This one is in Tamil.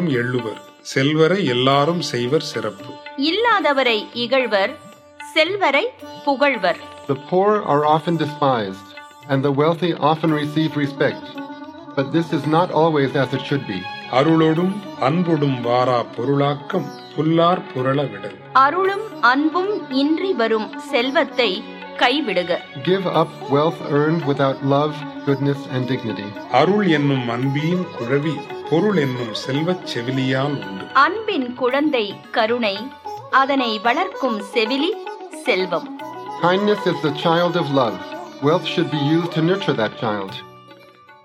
எள்ளுவர் செல்வரை எல்லாரும் செய்வர் சிறப்பு இல்லாதவரை இகழ்வர் செல்வரை புகழ்வர் The poor are often despised, and the wealthy often receive respect. But this is not always as it should be. அருளொடும் அன்பொடும் வாரா பொருளாக்கம் புல்லார் புரள விடல் அருளும் அன்பும் இன்றி வரும் செல்வத்தை கைவிடுக Give up wealth earned without love, goodness, and dignity. அருள் என்னும் அன்பியின் குழவி பொருள் என்னும் செல்வச் செவிலியால் உண்டு அன்பின் குழந்தை கருணை அதனை வளர்க்கும் செவிலி செல்வம் Kindness is the child of love. Wealth should be used to nurture that child.